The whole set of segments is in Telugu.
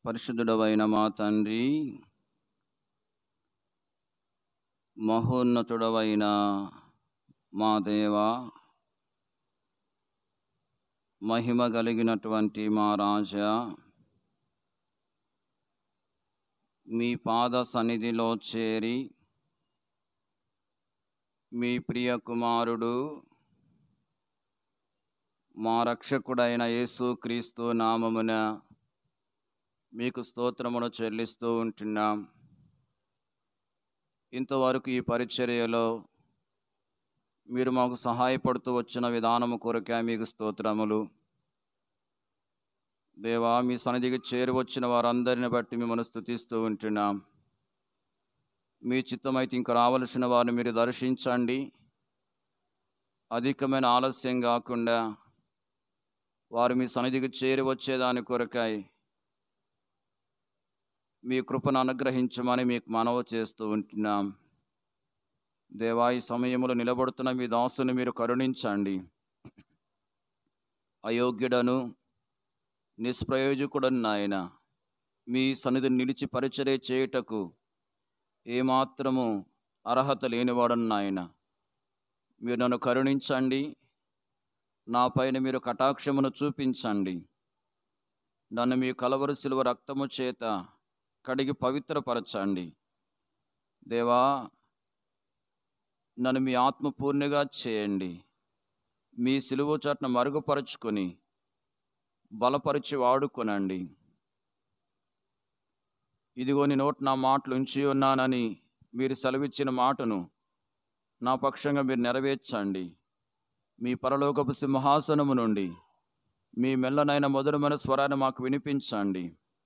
పరిశుద్ధుడవైన మా తండ్రి మహోన్నతుడవైన మా దేవ మహిమ కలిగినటువంటి మా రాజా మీ పాద సన్నిధిలో చేరి మీ ప్రియ కుమారుడు మా రక్షకుడైన యేసుక్రీస్తు నామమున మీకు స్తోత్రమును చెల్లిస్తూ ఉంటున్నాం ఇంతవరకు ఈ పరిచర్యలో మీరు మాకు సహాయపడుతూ వచ్చిన విధానము కొరకే మీకు స్తోత్రములు దేవా మీ సన్నిధికి చేరి వచ్చిన వారందరిని బట్టి మిమ్మల్ని స్థుతిస్తూ ఉంటున్నాం మీ చిత్తమైతే ఇంక రావలసిన వారిని మీరు దర్శించండి అధికమైన ఆలస్యం కాకుండా వారు మీ సన్నిధికి చేరి వచ్చేదాని కొరకై మీ కృపను అనుగ్రహించమని మీకు మనవి చేస్తూ ఉంటున్నాం దేవా ఈ సమయంలో నిలబడుతున్న మీ దాసుని మీరు కరుణించండి అయోగ్యుడను నిష్ప్రయోజకుడను నాయన మీ సన్నిధి నిలిచి పరిచర్య చేయుటకు ఏమాత్రము అర్హత లేనివాడను నాయన మీరు నన్ను కరుణించండి నా పైన మీరు కటాక్షమును చూపించండి నన్ను మీ కలవరు సిలువ రక్తము చేత కడిగి పవిత్రపరచండి దేవా నన్ను మీ ఆత్మ పూర్ణిగా చేయండి మీ సిలువ చాటును మరుగుపరుచుకొని బలపరిచి వాడుకొనండి ఇదిగో నీ నోటి నా మాటలు ఉంచి ఉన్నానని మీరు సెలవిచ్చిన మాటను నా పక్షంగా మీరు నెరవేర్చండి మీ పరలోకపు సింహాసనము నుండి మీ మెల్లనైన మధురమైన స్వరాన్ని మాకు వినిపించండి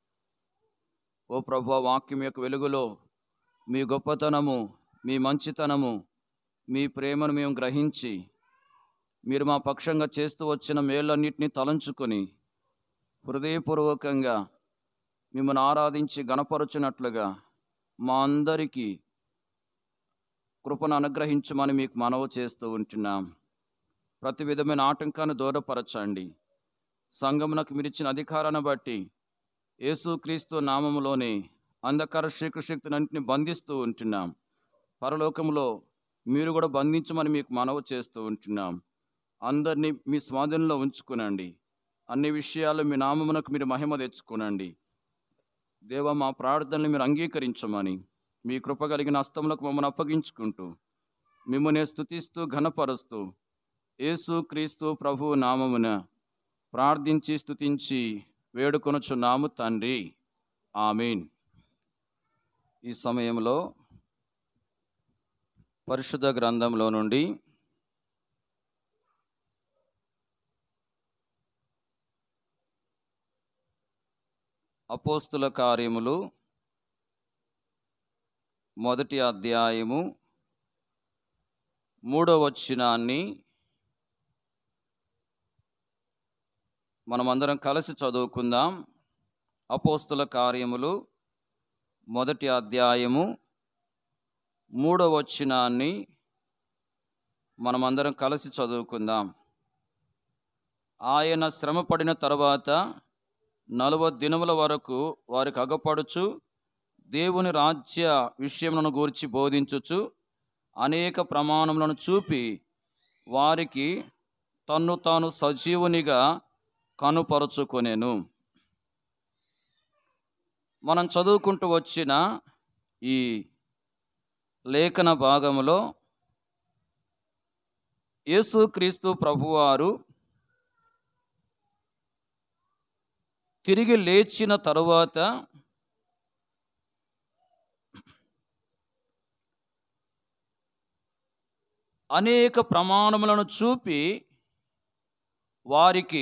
ఓ ప్రభు వాక్యం యొక్క వెలుగులో మీ గొప్పతనము మీ మంచితనము మీ ప్రేమను మేము గ్రహించి మీరు మా పక్షంగా చేస్తూ వచ్చిన మేళ్ళన్నింటినీ తలంచుకొని హృదయపూర్వకంగా మిమ్మల్ని ఆరాధించి గణపరచునట్లుగా మా అందరికీ కృపను అనుగ్రహించమని మీకు మనవి చేస్తూ ఉంటున్నాం ప్రతి విధమైన ఆటంకాన్ని దూరపరచండి సంఘమునకు మీరిచ్చిన అధికారాన్ని బట్టి యేసుక్రీస్తు నామములోనే అంధకార శక్తినంటిని బంధిస్తూ ఉంటున్నాం పరలోకంలో మీరు కూడా బంధించమని మీకు మనవి చేస్తూ ఉంటున్నాం అందరినీ మీ స్వాధీనంలో ఉంచుకునండి అన్ని విషయాలు మీ నామమునకు మీరు మహిమ తెచ్చుకునండి దేవ మా ప్రార్థనలు మీరు అంగీకరించమని మీ కృప కలిగిన హస్తములకు మమ్మల్ని అప్పగించుకుంటూ మిమ్మల్ని స్థుతిస్తూ ఘనపరుస్తూ యేసు క్రీస్తు ప్రభు నామమున ప్రార్థించి స్థుతించి వేడుకొనుచున్నాము తండ్రి ఆమీన్ ఈ సమయంలో పరిశుద్ధ గ్రంథంలో నుండి అపోస్తుల కార్యములు మొదటి అధ్యాయము మూడో వచనాన్ని మనమందరం కలిసి చదువుకుందాం అపోస్తుల కార్యములు మొదటి అధ్యాయము మూడో వచనాన్ని మనమందరం కలిసి చదువుకుందాం ఆయన శ్రమపడిన తర్వాత నలభై దినముల వరకు వారికి అగపడుచు దేవుని రాజ్య విషయములను గూర్చి బోధించుచు అనేక ప్రమాణములను చూపి వారికి తన్ను తాను సజీవునిగా కనుపరుచుకొనెను మనం చదువుకుంటూ వచ్చిన ఈ లేఖన భాగములో యేసుక్రీస్తు ప్రభువారు తిరిగి లేచిన తరువాత అనేక ప్రమాణములను చూపి వారికి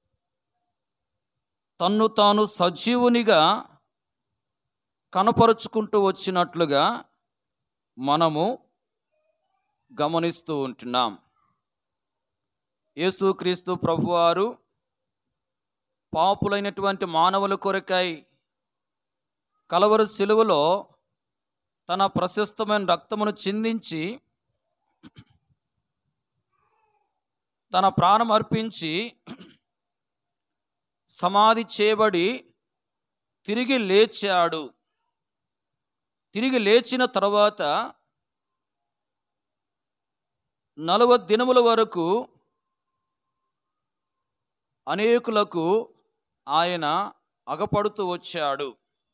తన్ను తాను సజీవునిగా కనపరుచుకుంటూ వచ్చినట్లుగా మనము గమనిస్తూ ఉంటున్నాం యేసుక్రీస్తు ప్రభువారు పాపులైనటువంటి మానవుల కొరకై కలవరు సిలువలో తన ప్రశస్తమైన రక్తమును చిందించి తన ప్రాణం అర్పించి సమాధి చేయబడి తిరిగి లేచాడు తిరిగి లేచిన తర్వాత నలభై దినముల వరకు అనేకులకు ఆయన అగపడుతూ వచ్చాడు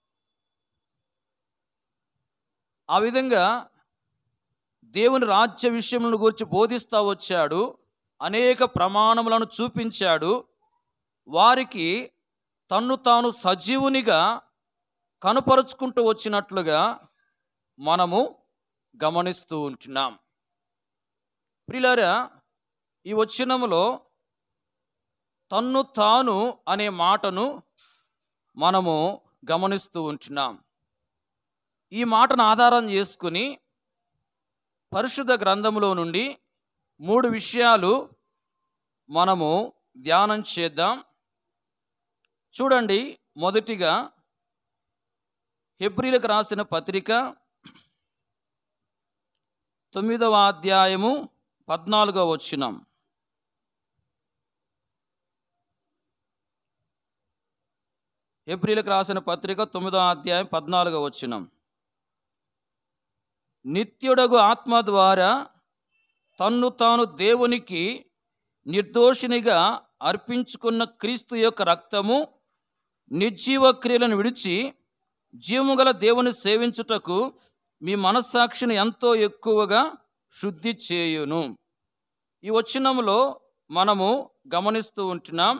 ఆ విధంగా దేవుని రాజ్య విషయములను గురించి బోధిస్తూ వచ్చాడు అనేక ప్రమాణములను చూపించాడు వారికి తన్ను తాను సజీవునిగా కనుపరుచుకుంటూ వచ్చినట్లుగా మనము గమనిస్తూ ఉంటున్నాం ప్రిలారా ఈ వచనములో తన్ను తాను అనే మాటను మనము గమనిస్తూ ఉంటున్నాం ఈ మాటను ఆధారం చేసుకుని పరిశుద్ధ గ్రంథములో నుండి మూడు విషయాలు మనము ధ్యానం చేద్దాం చూడండి మొదటిగా హెబ్రిలకు రాసిన పత్రిక తొమ్మిదవ అధ్యాయము పద్నాలుగవ వచ్చినం ఏప్రిల్కి రాసిన పత్రిక తొమ్మిదో అధ్యాయం పద్నాలుగో వచ్చినం నిత్యుడగు ఆత్మ ద్వారా తన్ను తాను దేవునికి నిర్దోషినిగా అర్పించుకున్న క్రీస్తు యొక్క రక్తము నిర్జీవ క్రియలను విడిచి జీవము గల దేవుని సేవించుటకు మీ మనస్సాక్షిని ఎంతో ఎక్కువగా శుద్ధి చేయును ఈ వచనములో మనము గమనిస్తూ ఉంటున్నాం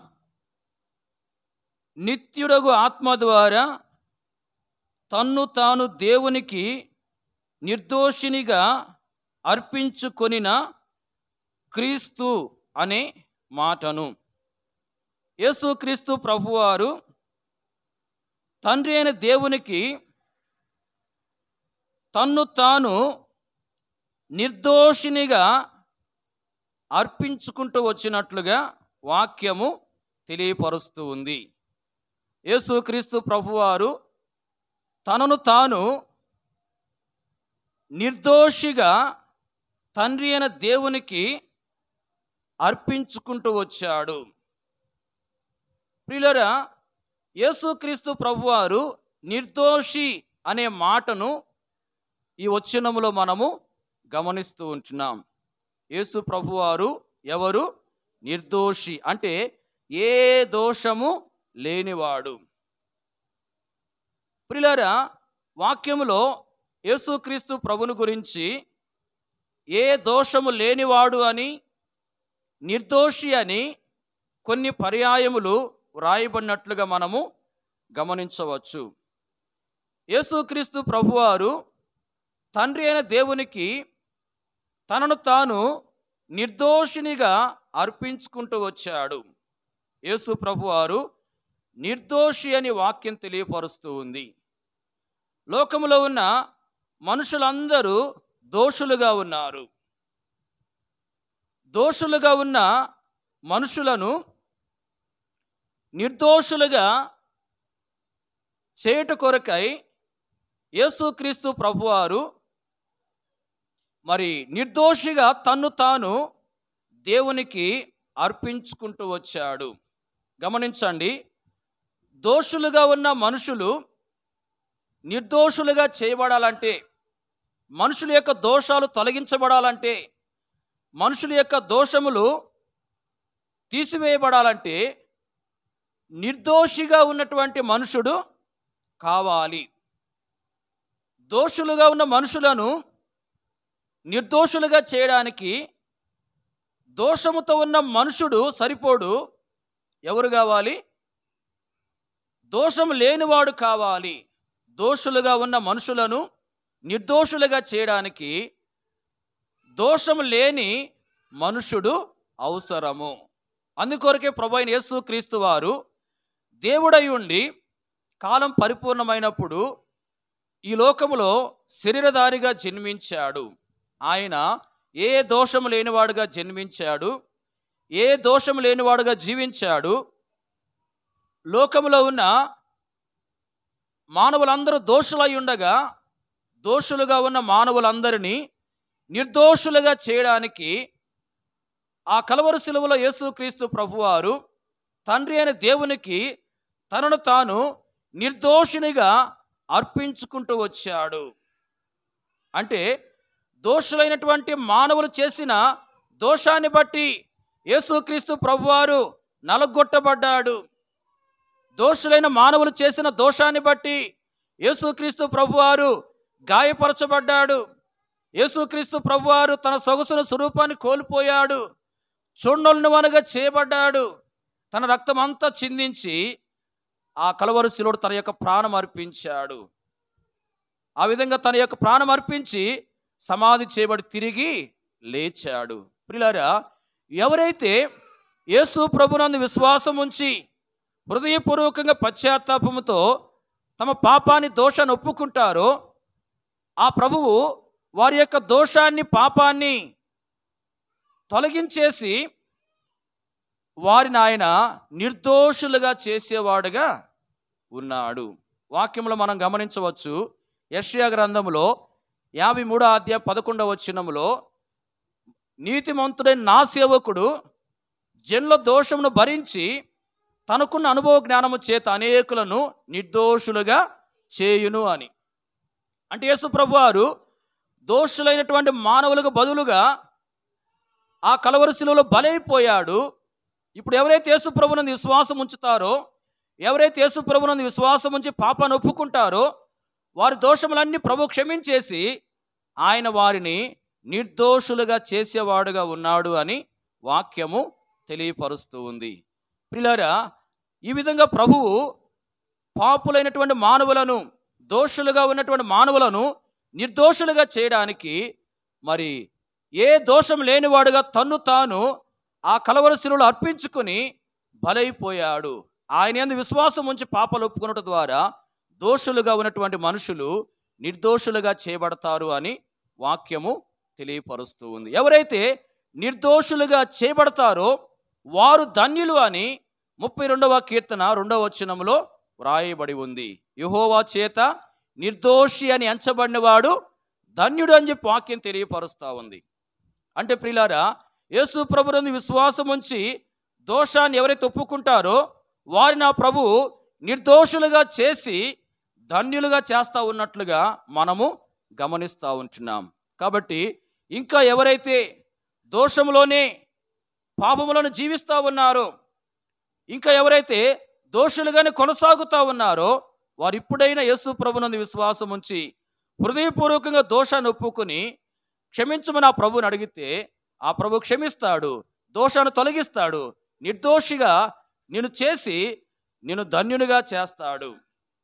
నిత్యుడగు ఆత్మ ద్వారా తన్ను తాను దేవునికి నిర్దోషినిగా అర్పించుకొనిన క్రీస్తు అనే మాటను యేసుక్రీస్తు ప్రభువారు తండ్రి అయిన దేవునికి తన్ను తాను నిర్దోషినిగా అర్పించుకుంటూ వచ్చినట్లుగా వాక్యము తెలియపరుస్తూ ఉంది యేసుక్రీస్తు ప్రభువారు తనను తాను నిర్దోషిగా తండ్రి అయిన దేవునికి అర్పించుకుంటూ వచ్చాడు ప్రియులరా యేసుక్రీస్తు ప్రభువారు నిర్దోషి అనే మాటను ఈ వచనములో మనము గమనిస్తూ ఉంటున్నాం యేసు ప్రభువారు ఎవరు నిర్దోషి అంటే ఏ దోషము లేనివాడు ప్రిలరా వాక్యములో యేసుక్రీస్తు ప్రభుని గురించి ఏ దోషము లేనివాడు అని నిర్దోషి అని కొన్ని పర్యాయములు వ్రాయబడినట్లుగా మనము గమనించవచ్చు యేసుక్రీస్తు ప్రభువారు తండ్రి అయిన దేవునికి తనను తాను నిర్దోషినిగా అర్పించుకుంటూ వచ్చాడు యేసు ప్రభువారు నిర్దోషి అని వాక్యం తెలియపరుస్తూ ఉంది లోకములో ఉన్న మనుషులందరూ దోషులుగా ఉన్నారు దోషులుగా ఉన్న మనుషులను నిర్దోషులుగా చేయుట కొరకై యేసుక్రీస్తు ప్రభువారు మరి నిర్దోషిగా తన్ను తాను దేవునికి అర్పించుకుంటూ వచ్చాడు గమనించండి దోషులుగా ఉన్న మనుషులు నిర్దోషులుగా చేయబడాలంటే మనుషుల యొక్క దోషాలు తొలగించబడాలంటే మనుషుల యొక్క దోషములు తీసివేయబడాలంటే నిర్దోషిగా ఉన్నటువంటి మనుషుడు కావాలి దోషులుగా ఉన్న మనుషులను నిర్దోషులుగా చేయడానికి దోషముతో ఉన్న మనుషుడు సరిపోడు ఎవరు కావాలి దోషం లేనివాడు కావాలి దోషులుగా ఉన్న మనుషులను నిర్దోషులుగా చేయడానికి దోషం లేని మనుషుడు అవసరము అందుకొరకే ప్రభు అయిన యేసు క్రీస్తు వారు దేవుడై ఉండి కాలం పరిపూర్ణమైనప్పుడు ఈ లోకములో శరీరధారిగా జన్మించాడు ఆయన ఏ దోషము లేనివాడుగా జన్మించాడు ఏ దోషము లేనివాడుగా జీవించాడు లోకములో ఉన్న మానవులందరూ దోషులై ఉండగా దోషులుగా ఉన్న మానవులందరినీ నిర్దోషులుగా చేయడానికి ఆ కలవరు శిలువలో యేసుక్రీస్తు ప్రభువారు తండ్రి అయిన దేవునికి తనను తాను నిర్దోషినిగా అర్పించుకుంటూ వచ్చాడు అంటే దోషులైనటువంటి మానవులు చేసిన దోషాన్ని బట్టి యేసుక్రీస్తు ప్రభువారు నలగొట్టబడ్డాడు దోషులైన మానవులు చేసిన దోషాన్ని బట్టి యేసుక్రీస్తు ప్రభువారు గాయపరచబడ్డాడు యేసుక్రీస్తు ప్రభువారు తన సొగసున స్వరూపాన్ని కోల్పోయాడు చుండలను వనగా చేయబడ్డాడు తన రక్తం అంతా చిందించి ఆ కలవరు శిలుడు తన యొక్క ప్రాణం అర్పించాడు ఆ విధంగా తన యొక్క ప్రాణం అర్పించి సమాధి చేయబడి తిరిగి లేచాడు ప్రిలారా ఎవరైతే యేసు ప్రభునందు విశ్వాసం ఉంచి హృదయపూర్వకంగా పశ్చాత్తాపముతో తమ పాపాన్ని దోషాన్ని ఒప్పుకుంటారో ఆ ప్రభువు వారి యొక్క దోషాన్ని పాపాన్ని తొలగించేసి వారిని ఆయన నిర్దోషులుగా చేసేవాడుగా ఉన్నాడు వాక్యంలో మనం గమనించవచ్చు యష్యా గ్రంథములో యాభై మూడో అధ్యాయం పదకొండవ వచనములో నీతిమంతుడైన నా సేవకుడు జన్ల దోషమును భరించి తనకున్న అనుభవ జ్ఞానము చేత అనేకులను నిర్దోషులుగా చేయును అని అంటే యేసు ప్రభు వారు దోషులైనటువంటి మానవులకు బదులుగా ఆ కలవరశిలలో బలైపోయాడు ఇప్పుడు ఎవరైతే యేసు ప్రభునందు విశ్వాసం ఉంచుతారో ఎవరైతే యేసు ప్రభునందు విశ్వాసం ఉంచి పాపాన్ని ఒప్పుకుంటారో వారి దోషములన్నీ ప్రభు క్షమించేసి ఆయన వారిని నిర్దోషులుగా చేసేవాడుగా ఉన్నాడు అని వాక్యము తెలియపరుస్తూ ఉంది ప్రిలారా ఈ విధంగా ప్రభువు పాపులైనటువంటి మానవులను దోషులుగా ఉన్నటువంటి మానవులను నిర్దోషులుగా చేయడానికి మరి ఏ దోషం లేనివాడుగా తన్ను తాను ఆ కలవరశిలో అర్పించుకుని బలైపోయాడు ఆయన యందు విశ్వాసం ఉంచి పాపాలు ఒప్పుకున్నట ద్వారా దోషులుగా ఉన్నటువంటి మనుషులు నిర్దోషులుగా చేయబడతారు అని వాక్యము తెలియపరుస్తూ ఉంది ఎవరైతే నిర్దోషులుగా చేయబడతారో వారు ధన్యులు అని ముప్పై రెండవ కీర్తన రెండవ వచనములో వ్రాయబడి ఉంది యహోవా చేత నిర్దోషి అని ఎంచబడినవాడు ధన్యుడు అని చెప్పి వాక్యం తెలియపరుస్తూ ఉంది అంటే ప్రిలారా యేసు ప్రభుని విశ్వాసం ఉంచి దోషాన్ని ఎవరైతే ఒప్పుకుంటారో వారిని ఆ ప్రభు నిర్దోషులుగా చేసి ధన్యులుగా చేస్తూ ఉన్నట్లుగా మనము గమనిస్తూ ఉంటున్నాం కాబట్టి ఇంకా ఎవరైతే దోషములోనే పాపములను జీవిస్తూ ఉన్నారో ఇంకా ఎవరైతే దోషులుగానే కొనసాగుతూ ఉన్నారో వారు ఇప్పుడైనా యేసు ప్రభునందు విశ్వాసం ఉంచి హృదయపూర్వకంగా దోషాన్ని ఒప్పుకొని క్షమించమని ఆ ప్రభుని అడిగితే ఆ ప్రభు క్షమిస్తాడు దోషాన్ని తొలగిస్తాడు నిర్దోషిగా నేను చేసి నేను ధన్యునిగా చేస్తాడు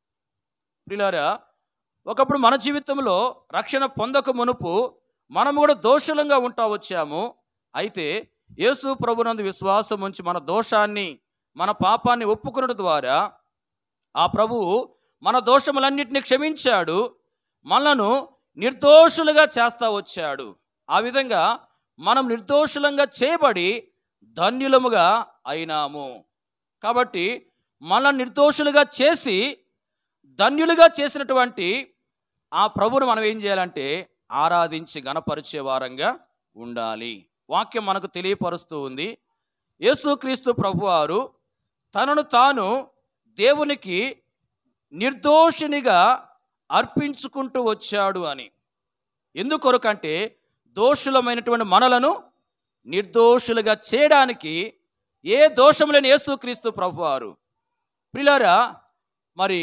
ప్రిలారా ఒకప్పుడు మన జీవితంలో రక్షణ పొందక మునుపు మనము కూడా దోషులంగా ఉంటా వచ్చాము అయితే యేసు ప్రభునందు విశ్వాసం ఉంచి మన దోషాన్ని మన పాపాన్ని ఒప్పుకునడం ద్వారా ఆ ప్రభువు మన దోషములన్నిటిని క్షమించాడు మనలను నిర్దోషులుగా చేస్తా వచ్చాడు ఆ విధంగా మనం నిర్దోషులంగా చేయబడి ధన్యులముగా అయినాము కాబట్టి మన నిర్దోషులుగా చేసి ధన్యులుగా చేసినటువంటి ఆ ప్రభువును మనం ఏం చేయాలంటే ఆరాధించి గణపరిచే వారంగా ఉండాలి వాక్యం మనకు తెలియపరుస్తూ ఉంది యేసుక్రీస్తు ప్రభువారు తనను తాను దేవునికి నిర్దోషినిగా అర్పించుకుంటూ వచ్చాడు అని ఎందుకొరకంటే దోషులమైనటువంటి మనలను నిర్దోషులుగా చేయడానికి ఏ దోషం లేని యేసుక్రీస్తు ప్రభువారు ప్రిలారా మరి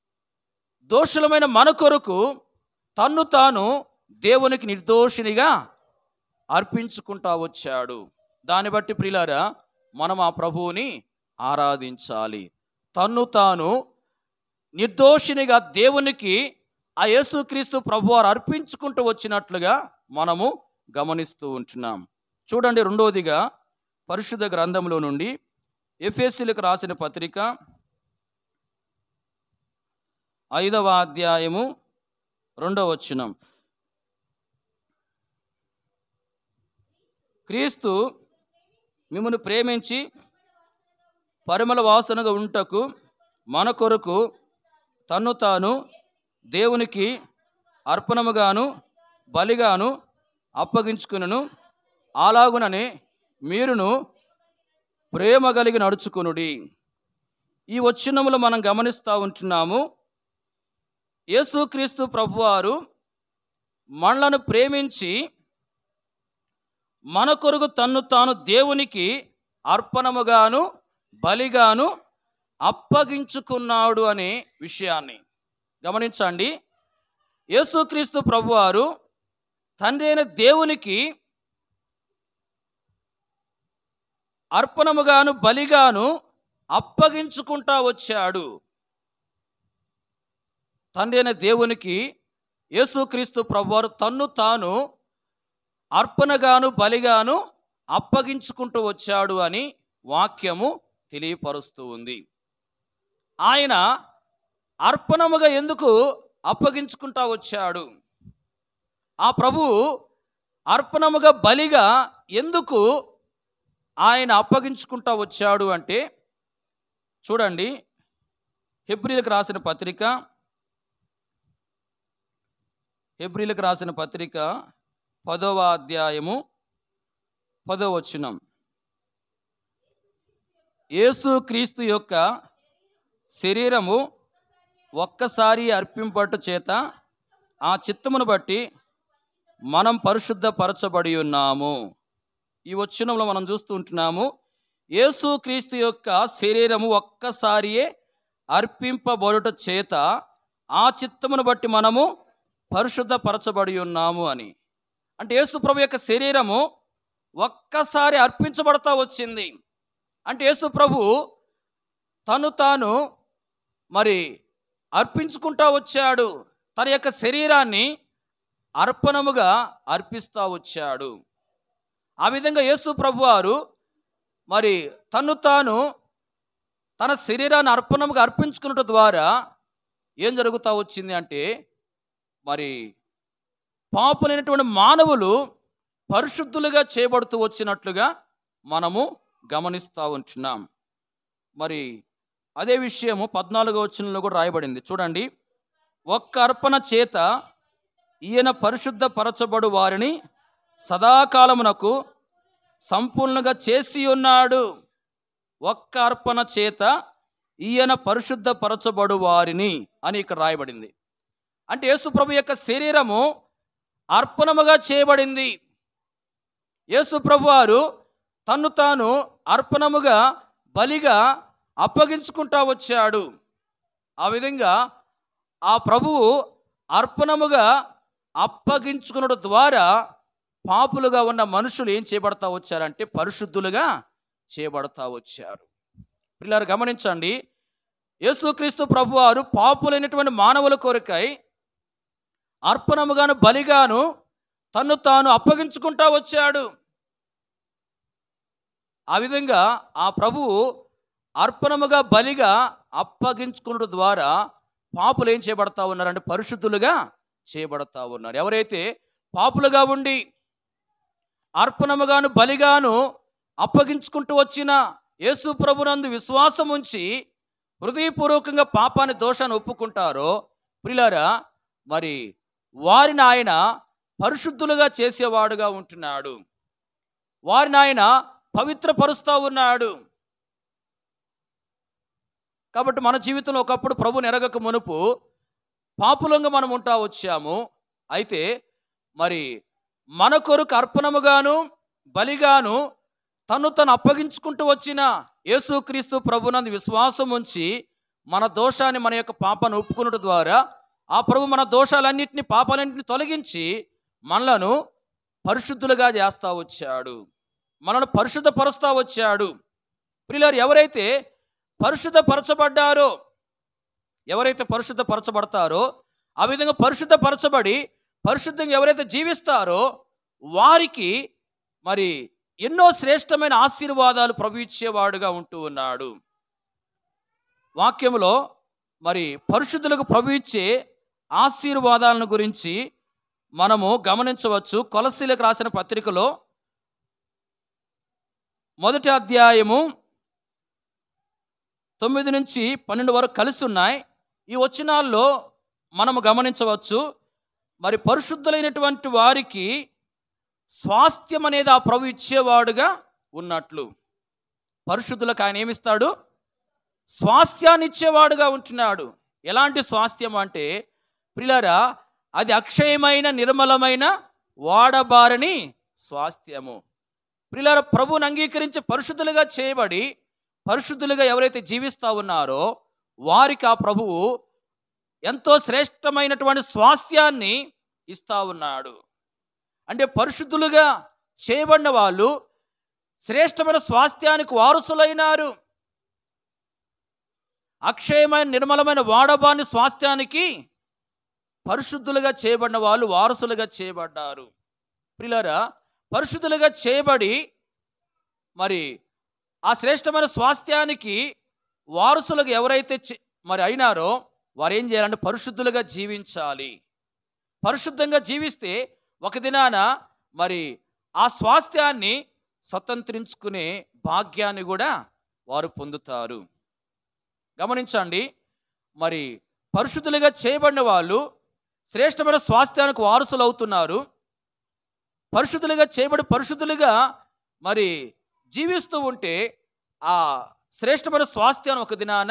దోషులమైన మన కొరకు తన్ను తాను దేవునికి నిర్దోషినిగా అర్పించుకుంటా వచ్చాడు దాన్ని బట్టి ప్రిలారా మనం ఆ ప్రభువుని ఆరాధించాలి తన్ను తాను నిర్దోషినిగా దేవునికి ఆ యేసుక్రీస్తు ప్రభువారు అర్పించుకుంటూ వచ్చినట్లుగా మనము గమనిస్తూ ఉంటున్నాం చూడండి రెండవదిగా పరిశుద్ధ గ్రంథంలో నుండి ఎఫ్ఎస్సీలకు రాసిన పత్రిక ఐదవ అధ్యాయము రెండవ వచనం క్రీస్తు మిమ్మల్ని ప్రేమించి పరిమళ వాసనగా ఉంటకు మన కొరకు తన్ను తాను దేవునికి అర్పణముగాను బలిగాను అప్పగించుకును అలాగునని మీరును ప్రేమ కలిగి నడుచుకునుడి ఈ వచ్చినములు మనం గమనిస్తూ ఉంటున్నాము యేసుక్రీస్తు ప్రభువారు మనలను ప్రేమించి మన కొరకు తన్ను తాను దేవునికి అర్పణముగాను బలిగాను అప్పగించుకున్నాడు అనే విషయాన్ని గమనించండి యేసుక్రీస్తు ప్రభువారు తండ్రి అయిన దేవునికి అర్పణముగాను బలిగాను అప్పగించుకుంటా వచ్చాడు తండ్రి అయిన దేవునికి యేసుక్రీస్తు ప్రభువారు తన్ను తాను అర్పణగాను బలిగాను అప్పగించుకుంటూ వచ్చాడు అని వాక్యము తెలియపరుస్తూ ఉంది ఆయన అర్పణముగా ఎందుకు అప్పగించుకుంటా వచ్చాడు ఆ ప్రభువు అర్పణముగా బలిగా ఎందుకు ఆయన అప్పగించుకుంటా వచ్చాడు అంటే చూడండి హెబ్రిలకు రాసిన పత్రిక హెబ్రిలకు రాసిన పత్రిక పదవ అధ్యాయము పదవ వచనం యేసు క్రీస్తు యొక్క శరీరము ఒక్కసారి అర్పింపట చేత ఆ చిత్తమును బట్టి మనం పరిశుద్ధపరచబడి ఉన్నాము ఈ వచనంలో మనం చూస్తూ ఉంటున్నాము యేసు క్రీస్తు యొక్క శరీరము ఒక్కసారియే అర్పింపబడుట చేత ఆ చిత్తమును బట్టి మనము పరిశుద్ధపరచబడి ఉన్నాము అని అంటే యేసు ప్రభు యొక్క శరీరము ఒక్కసారి అర్పించబడతా వచ్చింది అంటే యేసు ప్రభు తను తాను మరి అర్పించుకుంటా వచ్చాడు తన యొక్క శరీరాన్ని అర్పణముగా అర్పిస్తూ వచ్చాడు ఆ విధంగా యేసు ప్రభువారు మరి తను తాను తన శరీరాన్ని అర్పణముగా అర్పించుకున్నట ద్వారా ఏం జరుగుతూ వచ్చింది అంటే మరి పాపులైనటువంటి మానవులు పరిశుద్ధులుగా చేయబడుతూ వచ్చినట్లుగా మనము గమనిస్తూ ఉంటున్నాం మరి అదే విషయము పద్నాలుగో వచనంలో కూడా రాయబడింది చూడండి ఒక్క అర్పణ చేత ఈయన పరిశుద్ధ పరచబడు వారిని సదాకాలమునకు సంపూర్ణంగా చేసి ఉన్నాడు ఒక్క అర్పణ చేత ఈయన పరిశుద్ధ పరచబడు వారిని అని ఇక్కడ రాయబడింది అంటే యేసుప్రభు యొక్క శరీరము అర్పణముగా చేయబడింది యేసుప్రభు వారు తన్ను తాను అర్పణముగా బలిగా అప్పగించుకుంటా వచ్చాడు ఆ విధంగా ఆ ప్రభువు అర్పణముగా అప్పగించుకున్నడం ద్వారా పాపులుగా ఉన్న మనుషులు ఏం చేయబడతా వచ్చారంటే పరిశుద్ధులుగా చేయబడతా వచ్చారు పిల్లలు గమనించండి యేసుక్రీస్తు ప్రభువారు పాపులైనటువంటి మానవుల కొరకై అర్పణముగాను బలిగాను తన్ను తాను అప్పగించుకుంటా వచ్చాడు ఆ విధంగా ఆ ప్రభువు అర్పణముగా బలిగా అప్పగించుకున్నడం ద్వారా పాపులు ఏం చేయబడతా ఉన్నారంటే పరిశుద్ధులుగా చేయబడతా ఉన్నారు ఎవరైతే పాపులుగా ఉండి అర్పణముగాను బలిగాను అప్పగించుకుంటూ వచ్చిన యేసు ప్రభునందు విశ్వాసం ఉంచి హృదయపూర్వకంగా పాపాన్ని దోషాన్ని ఒప్పుకుంటారో ప్రిలారా మరి వారిని ఆయన పరిశుద్ధులుగా చేసేవాడుగా ఉంటున్నాడు వారిని ఆయన పవిత్రపరుస్తూ ఉన్నాడు కాబట్టి మన జీవితంలో ఒకప్పుడు ప్రభుని ఎరగక మునుపు పాపులంగా మనం ఉంటా వచ్చాము అయితే మరి మన కొరకు అర్పణముగాను బలిగాను తను తను అప్పగించుకుంటూ వచ్చిన యేసుక్రీస్తు ప్రభునందు విశ్వాసం ఉంచి మన దోషాన్ని మన యొక్క పాపాన్ని ఒప్పుకున్నట ద్వారా ఆ ప్రభు మన దోషాలన్నింటినీ పాపాలన్నింటినీ తొలగించి మనలను పరిశుద్ధులుగా చేస్తా వచ్చాడు మనను పరిశుద్ధపరుస్తా వచ్చాడు ప్రియులారు ఎవరైతే పరిశుద్ధపరచబడ్డారో ఎవరైతే పరిశుద్ధపరచబడతారో ఆ విధంగా పరిశుద్ధపరచబడి పరిశుద్ధంగా ఎవరైతే జీవిస్తారో వారికి మరి ఎన్నో శ్రేష్టమైన ఆశీర్వాదాలు ప్రభు ఇచ్చేవాడుగా ఉంటూ ఉన్నాడు వాక్యములో మరి పరిశుద్ధులకు ప్రభు ఇచ్చే ఆశీర్వాదాలను గురించి మనము గమనించవచ్చు కొలసీలకు రాసిన పత్రికలో మొదటి అధ్యాయము తొమ్మిది నుంచి పన్నెండు వరకు కలిసి ఉన్నాయి ఈ వచనాల్లో మనము గమనించవచ్చు మరి పరిశుద్ధులైనటువంటి వారికి స్వాస్థ్యం అనేది ఆ ప్రభు ఇచ్చేవాడుగా ఉన్నట్లు పరిశుద్ధులకు ఆయన ఏమిస్తాడు స్వాస్థ్యాన్ని ఇచ్చేవాడుగా ఉంటున్నాడు ఎలాంటి స్వాస్థ్యం అంటే ప్రిలారా అది అక్షయమైన నిర్మలమైన వాడబారని స్వాస్థ్యము ప్రిలార ప్రభువుని అంగీకరించి పరిశుద్ధులుగా చేయబడి పరిశుద్ధులుగా ఎవరైతే జీవిస్తూ ఉన్నారో వారికి ఆ ప్రభువు ఎంతో శ్రేష్టమైనటువంటి స్వాస్థ్యాన్ని ఇస్తా ఉన్నాడు అంటే పరిశుద్ధులుగా చేయబడిన వాళ్ళు శ్రేష్టమైన స్వాస్థ్యానికి వారసులైనారు అక్షయమైన నిర్మలమైన వాడబాని స్వాస్థ్యానికి పరిశుద్ధులుగా చేయబడిన వాళ్ళు వారసులుగా చేయబడ్డారు ప్రిలారా పరిశుద్ధులుగా చేయబడి మరి ఆ శ్రేష్టమైన స్వాస్థ్యానికి వారసులుగా ఎవరైతే చే- మరి అయినారో వారు ఏం చేయాలంటే పరిశుద్ధులుగా జీవించాలి పరిశుద్ధంగా జీవిస్తే ఒక దినాన మరి ఆ స్వాస్థ్యాన్ని స్వతంత్రించుకునే భాగ్యాన్ని కూడా వారు పొందుతారు గమనించండి మరి పరిశుద్ధులుగా చేయబడిన వాళ్ళు శ్రేష్టమైన స్వాస్థ్యానికి వారసులు అవుతున్నారు పరిశుద్ధులుగా చేయబడి పరిశుద్ధులుగా మరి జీవిస్తూ ఉంటే ఆ శ్రేష్టమైన స్వాస్థ్యాన్ని ఒక దినాన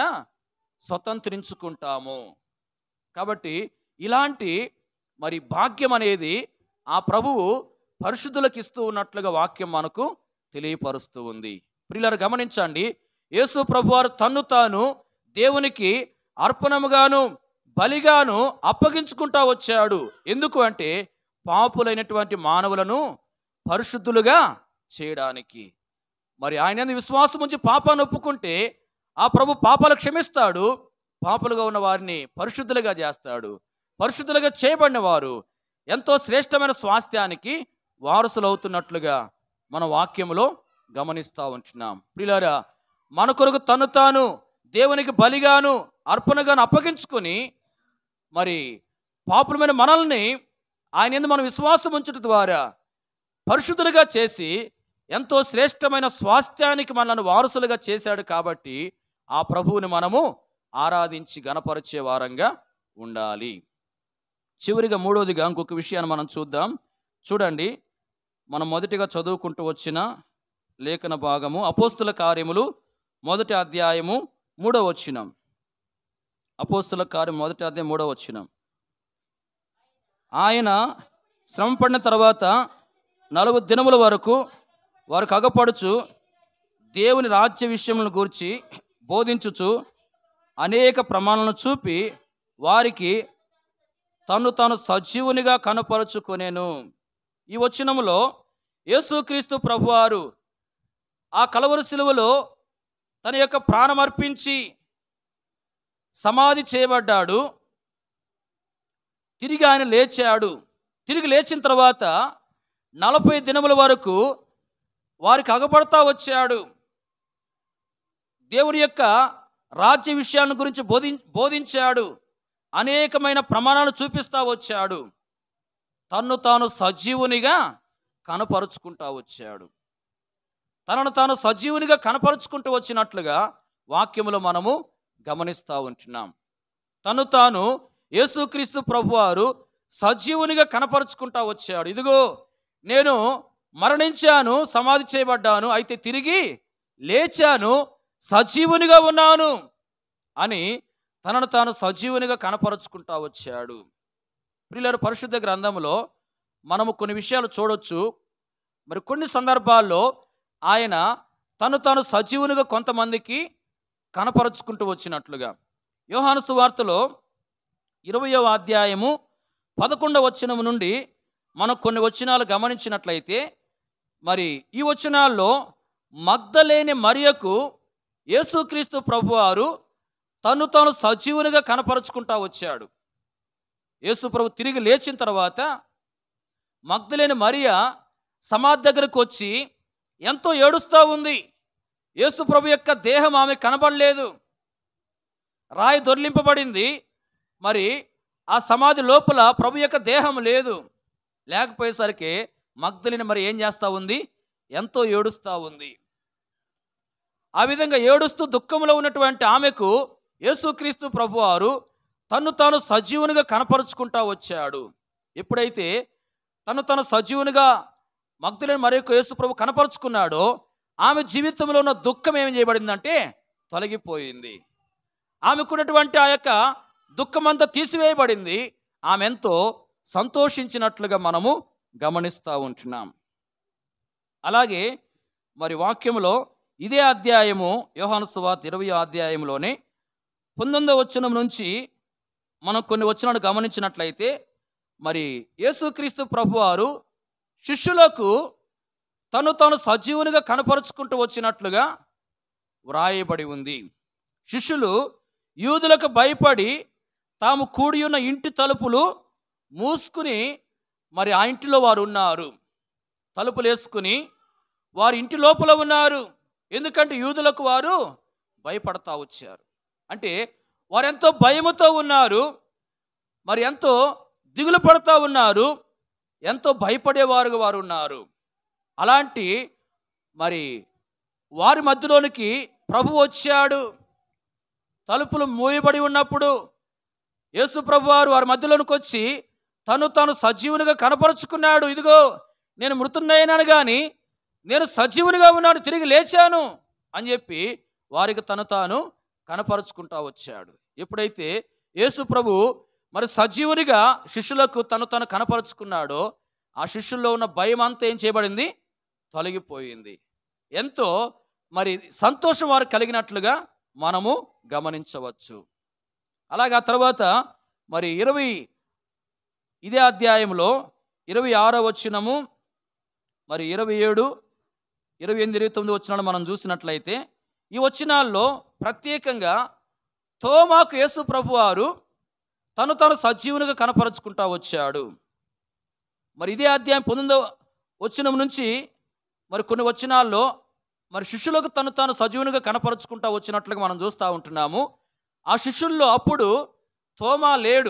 స్వతంత్రించుకుంటాము కాబట్టి ఇలాంటి మరి భాగ్యం అనేది ఆ ప్రభువు పరిశుద్ధులకు ఇస్తూ ఉన్నట్లుగా వాక్యం మనకు తెలియపరుస్తూ ఉంది ప్రియులారు గమనించండి యేసు ప్రభువారు తన్ను తాను దేవునికి అర్పణముగాను బలిగాను అప్పగించుకుంటా వచ్చాడు ఎందుకు అంటే పాపులైనటువంటి మానవులను పరిశుద్ధులుగా చేయడానికి మరి ఆయన యందు విశ్వాసం ఉంచి పాపాన్ని ఒప్పుకుంటే ఆ ప్రభు పాపాలు క్షమిస్తాడు పాపులుగా ఉన్న వారిని పరిశుద్ధులుగా చేస్తాడు పరిశుద్ధులుగా చేయబడిన వారు ఎంతో శ్రేష్టమైన స్వాస్థ్యానికి వారసులు అవుతున్నట్లుగా మన వాక్యములో గమనిస్తూ ఉంటున్నాం ప్రిలారా మన కొరకు తను తాను దేవునికి బలిగాను అర్పణగాను అప్పగించుకొని మరి పాపులమైన మనల్ని ఆయన యందు మనం విశ్వాసం ఉంచడం ద్వారా పరిశుద్ధులుగా చేసి ఎంతో శ్రేష్టమైన స్వాస్థ్యానికి మనల్ని వారసులుగా చేశాడు కాబట్టి ఆ ప్రభువుని మనము ఆరాధించి గణపరిచే వారంగా ఉండాలి చివరిగా మూడవదిగా ఇంకొక విషయాన్ని మనం చూద్దాం చూడండి మనం మొదటిగా చదువుకుంటూ వచ్చిన లేఖన భాగము అపోస్తుల కార్యములు మొదటి అధ్యాయము మూడవ వచ్చినం అపోస్తుల కార్యం మొదటి అధ్యాయం మూడవ వచ్చినం ఆయన శ్రమపడిన తర్వాత నలుగు దినముల వరకు వారికి అగపడుచు దేవుని రాజ్య విషయములను గూర్చి బోధించుచు అనేక ప్రమాణాలను చూపి వారికి తను తాను సజీవునిగా కనపరుచుకొనేను ఈ వచనములో యేసుక్రీస్తు ప్రభువారు ఆ కలవరు శిలువలో తన యొక్క ప్రాణమర్పించి సమాధి చేయబడ్డాడు తిరిగి ఆయన లేచాడు తిరిగి లేచిన తర్వాత నలభై దినముల వరకు వారికి అగపడతా వచ్చాడు దేవుని యొక్క రాజ్య విషయాన్ని గురించి బోధి బోధించాడు అనేకమైన ప్రమాణాలు చూపిస్తా వచ్చాడు తన్ను తాను సజీవునిగా కనపరుచుకుంటా వచ్చాడు తనను తాను సజీవునిగా కనపరుచుకుంటూ వచ్చినట్లుగా వాక్యములో మనము గమనిస్తూ ఉంటున్నాం తను తాను యేసుక్రీస్తు ప్రభువారు సజీవునిగా కనపరుచుకుంటా వచ్చాడు ఇదిగో నేను మరణించాను సమాధి చేయబడ్డాను అయితే తిరిగి లేచాను సజీవునిగా ఉన్నాను అని తనను తాను సజీవునిగా కనపరుచుకుంటా వచ్చాడు ప్రియులారు పరిశుద్ధ గ్రంథంలో మనము కొన్ని విషయాలు చూడొచ్చు మరి కొన్ని సందర్భాల్లో ఆయన తను తాను సజీవునిగా కొంతమందికి కనపరుచుకుంటూ వచ్చినట్లుగా యోహాను సువార్తలో ఇరవయో అధ్యాయము పదకొండవ వచనం నుండి మనం కొన్ని వచనాలు గమనించినట్లయితే మరి ఈ వచనాల్లో మగ్ధలేని మరియకు యేసుక్రీస్తు ప్రభువారు తను తాను సజీవునిగా కనపరుచుకుంటా వచ్చాడు యేసు ప్రభు తిరిగి లేచిన తర్వాత మగ్ధలేని మరియ సమాధి దగ్గరకు వచ్చి ఎంతో ఏడుస్తూ ఉంది యేసు ప్రభు యొక్క దేహం ఆమె కనబడలేదు రాయి దొర్లింపబడింది మరి ఆ సమాధి లోపల ప్రభు యొక్క దేహం లేదు లేకపోయేసరికి మగ్ధలిని మరి ఏం చేస్తూ ఉంది ఎంతో ఏడుస్తూ ఉంది ఆ విధంగా ఏడుస్తూ దుఃఖంలో ఉన్నటువంటి ఆమెకు యేసుక్రీస్తు ప్రభువారు తను తాను సజీవునిగా కనపరుచుకుంటా వచ్చాడు ఎప్పుడైతే తను తను సజీవునిగా మగ్ధులని మరి యేసు ప్రభు కనపరుచుకున్నాడో ఆమె జీవితంలో ఉన్న దుఃఖం ఏం చేయబడిందంటే తొలగిపోయింది ఆమెకున్నటువంటి ఆ యొక్క దుఃఖమంతా తీసివేయబడింది ఆమె ఎంతో సంతోషించినట్లుగా మనము గమనిస్తూ ఉంటున్నాం అలాగే మరి వాక్యములో ఇదే అధ్యాయము యోహాను సువార్త ఇరవై అధ్యాయంలోనే పంతొమ్మిదవ వచనం నుంచి మనం కొన్ని వచనాలు గమనించినట్లయితే మరి యేసుక్రీస్తు ప్రభువారు శిష్యులకు తను తాను సజీవునిగా కనపరుచుకుంటూ వచ్చినట్లుగా వ్రాయబడి ఉంది శిష్యులు యూదులకు భయపడి తాము కూడి ఉన్న ఇంటి తలుపులు మూసుకుని మరి ఆ ఇంటిలో వారు ఉన్నారు తలుపులు వేసుకుని వారి ఇంటి లోపల ఉన్నారు ఎందుకంటే యూదులకు వారు భయపడతా వచ్చారు అంటే వారు ఎంతో భయముతో ఉన్నారు మరి ఎంతో దిగులు పడుతూ ఉన్నారు ఎంతో భయపడేవారుగా వారు ఉన్నారు అలాంటి మరి వారి మధ్యలోనికి ప్రభు వచ్చాడు తలుపులు మూయబడి ఉన్నప్పుడు యేసు ప్రభు వారు వారి మధ్యలోనికి వచ్చి తను తాను సజీవునిగా కనపరుచుకున్నాడు ఇదిగో నేను మృతున్నయ్యాను కానీ నేను సజీవునిగా ఉన్నాను తిరిగి లేచాను అని చెప్పి వారికి తను తాను కనపరుచుకుంటా వచ్చాడు ఎప్పుడైతే యేసు ప్రభు మరి సజీవునిగా శిష్యులకు తను తను కనపరుచుకున్నాడో ఆ శిష్యుల్లో ఉన్న భయం అంతా ఏం చేయబడింది తొలగిపోయింది ఎంతో మరి సంతోషం వారు కలిగినట్లుగా మనము గమనించవచ్చు అలాగే ఆ తర్వాత మరి ఇరవై ఇదే అధ్యాయంలో ఇరవై ఆరో వచ్చినము మరి ఇరవై ఏడు ఇరవై ఎనిమిది ఇరవై తొమ్మిది వచ్చినాలు మనం చూసినట్లయితే ఈ వచ్చినాల్లో ప్రత్యేకంగా తోమాకు యేసు ప్రభువారు తను తను సజీవునిగా కనపరుచుకుంటా వచ్చాడు మరి ఇదే అధ్యాయం పొందిందో వచ్చిన నుంచి మరి కొన్ని వచనాల్లో మరి శిష్యులకు తను తాను సజీవునిగా కనపరుచుకుంటా వచ్చినట్లుగా మనం చూస్తూ ఉంటున్నాము ఆ శిష్యుల్లో అప్పుడు తోమా లేడు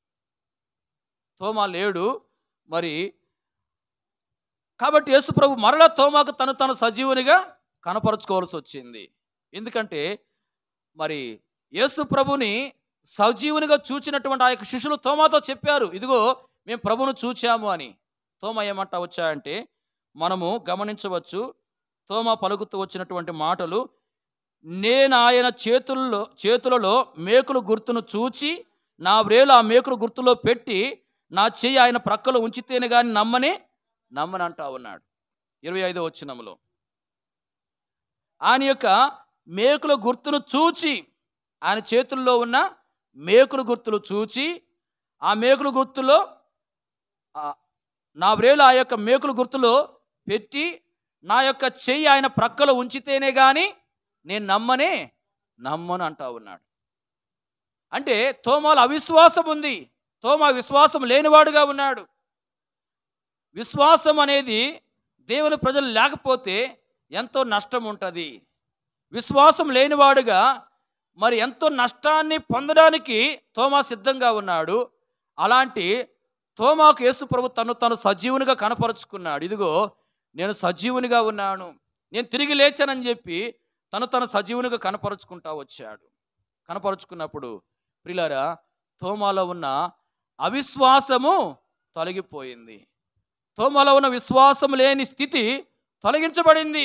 తోమా లేడు మరి కాబట్టి యేసుప్రభు మరలా తోమాకు తను తను సజీవునిగా కనపరుచుకోవాల్సి వచ్చింది ఎందుకంటే మరి యేసు ప్రభుని సజీవునిగా చూచినటువంటి ఆ యొక్క శిష్యులు తోమాతో చెప్పారు ఇదిగో మేము ప్రభును చూచాము అని తోమ ఏమంటా వచ్చాయంటే మనము గమనించవచ్చు తోమ పలుకుతూ వచ్చినటువంటి మాటలు నేను ఆయన చేతుల్లో చేతులలో మేకులు గుర్తును చూచి నా వ్రేలు ఆ మేకులు గుర్తులో పెట్టి నా చెయ్యి ఆయన ప్రక్కలో ఉంచితేనే కానీ నమ్మని నమ్మని అంటా ఉన్నాడు ఇరవై ఐదో వచ్చినములో ఆయన యొక్క మేకుల గుర్తును చూచి ఆయన చేతుల్లో ఉన్న మేకుల గుర్తులు చూచి ఆ మేకుల గుర్తులో ఆ, నా వ్రేలు ఆ యొక్క మేకుల గుర్తులో పెట్టి నా యొక్క చెయ్యి ఆయన ప్రక్కలో ఉంచితేనే కానీ నేను నమ్మనే నమ్మను అంటా ఉన్నాడు అంటే తోమాలు అవిశ్వాసం ఉంది తోమా విశ్వాసం లేనివాడుగా ఉన్నాడు విశ్వాసం అనేది దేవుని ప్రజలు లేకపోతే ఎంతో నష్టం ఉంటుంది విశ్వాసం లేనివాడుగా మరి ఎంతో నష్టాన్ని పొందడానికి తోమా సిద్ధంగా ఉన్నాడు అలాంటి తోమాకు యేసు ప్రభు తను తను సజీవునిగా కనపరుచుకున్నాడు ఇదిగో నేను సజీవునిగా ఉన్నాను నేను తిరిగి లేచానని చెప్పి తను తను సజీవునిగా కనపరుచుకుంటా వచ్చాడు కనపరుచుకున్నప్పుడు ప్రిలారా తోమాలో ఉన్న అవిశ్వాసము తొలగిపోయింది తోమలో ఉన్న విశ్వాసం లేని స్థితి తొలగించబడింది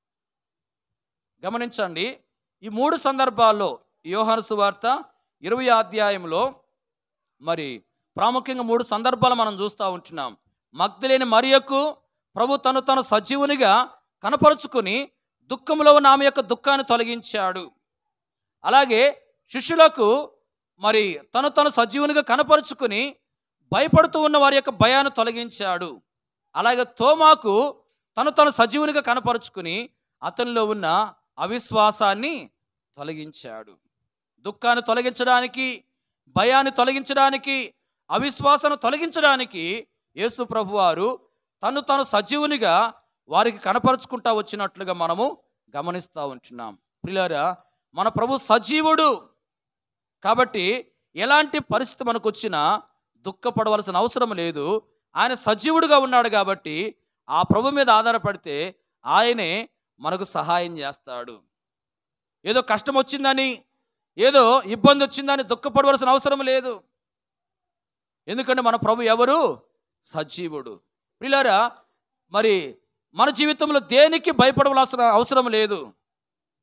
గమనించండి ఈ మూడు సందర్భాల్లో యోహాను సువార్త ఇరవై అధ్యాయంలో మరి ప్రాముఖ్యంగా మూడు సందర్భాలు మనం చూస్తూ ఉంటున్నాం మగ్ధలేని మరియకు ప్రభు తను తను సజీవునిగా కనపరుచుకుని దుఃఖంలో ఉన్న ఆమె యొక్క దుఃఖాన్ని తొలగించాడు అలాగే శిష్యులకు మరి తను తను సజీవునిగా కనపరుచుకుని భయపడుతూ ఉన్న వారి యొక్క భయాన్ని తొలగించాడు అలాగే తోమాకు తను తను సజీవునిగా కనపరుచుకుని అతనిలో ఉన్న అవిశ్వాసాన్ని తొలగించాడు దుఃఖాన్ని తొలగించడానికి భయాన్ని తొలగించడానికి అవిశ్వాసాన్ని తొలగించడానికి యేసు ప్రభువారు తను తను సజీవునిగా వారికి కనపరుచుకుంటా వచ్చినట్లుగా మనము గమనిస్తూ ఉంటున్నాం ప్రిలారా మన ప్రభు సజీవుడు కాబట్టి ఎలాంటి పరిస్థితి మనకు వచ్చినా దుఃఖపడవలసిన అవసరం లేదు ఆయన సజీవుడుగా ఉన్నాడు కాబట్టి ఆ ప్రభు మీద ఆధారపడితే ఆయనే మనకు సహాయం చేస్తాడు ఏదో కష్టం వచ్చిందని ఏదో ఇబ్బంది వచ్చిందని దుఃఖపడవలసిన అవసరం లేదు ఎందుకంటే మన ప్రభు ఎవరు సజీవుడు పిల్లరా మరి మన జీవితంలో దేనికి భయపడవలసిన అవసరం లేదు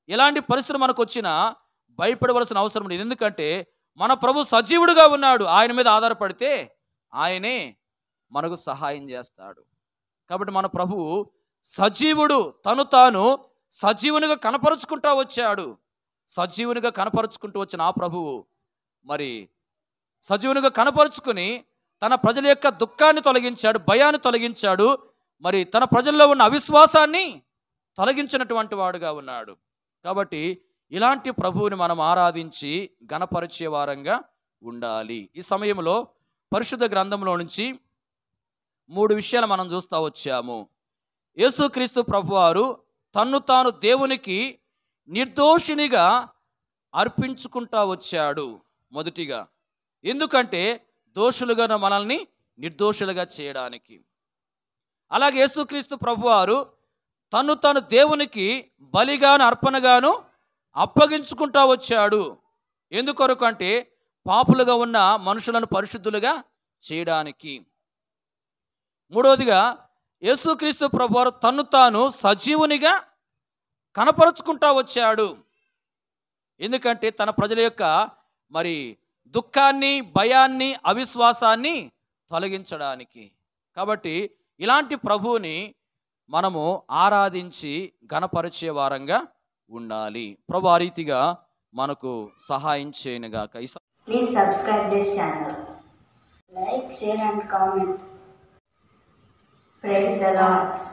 ఎలాంటి పరిస్థితులు మనకు వచ్చినా భయపడవలసిన అవసరం లేదు ఎందుకంటే మన ప్రభు సజీవుడుగా ఉన్నాడు ఆయన మీద ఆధారపడితే ఆయనే మనకు సహాయం చేస్తాడు కాబట్టి మన ప్రభువు సజీవుడు తను తాను సజీవునిగా కనపరుచుకుంటా వచ్చాడు సజీవునిగా కనపరుచుకుంటూ వచ్చిన ఆ ప్రభువు మరి సజీవునిగా కనపరుచుకుని తన ప్రజల యొక్క దుఃఖాన్ని తొలగించాడు భయాన్ని తొలగించాడు మరి తన ప్రజల్లో ఉన్న అవిశ్వాసాన్ని తొలగించినటువంటి వాడుగా ఉన్నాడు కాబట్టి ఇలాంటి ప్రభువుని మనం ఆరాధించి గణపరిచే వారంగా ఉండాలి ఈ సమయంలో పరిశుద్ధ గ్రంథంలో నుంచి మూడు విషయాలు మనం చూస్తూ వచ్చాము యేసుక్రీస్తు ప్రభువారు తన్ను తాను దేవునికి నిర్దోషినిగా అర్పించుకుంటా వచ్చాడు మొదటిగా ఎందుకంటే దోషులుగా ఉన్న మనల్ని నిర్దోషులుగా చేయడానికి అలాగే యేసుక్రీస్తు ప్రభువారు తను తను దేవునికి బలిగాను అర్పణగాను అప్పగించుకుంటా వచ్చాడు ఎందుకొరకు అంటే పాపులుగా ఉన్న మనుషులను పరిశుద్ధులుగా చేయడానికి మూడవదిగా యేసుక్రీస్తు ప్రభువారు తన్ను తాను సజీవునిగా కనపరుచుకుంటా వచ్చాడు ఎందుకంటే తన ప్రజల యొక్క మరి దుఃఖాన్ని భయాన్ని అవిశ్వాసాన్ని తొలగించడానికి కాబట్టి ఇలాంటి ప్రభువుని మనము ఆరాధించి గణపరిచే వారంగా ఉండాలి ప్రభు ఆ రీతిగా మనకు సహాయం చేయనుగాక ఈ స- Please subscribe this channel. Like, share and comment. Praise the Lord.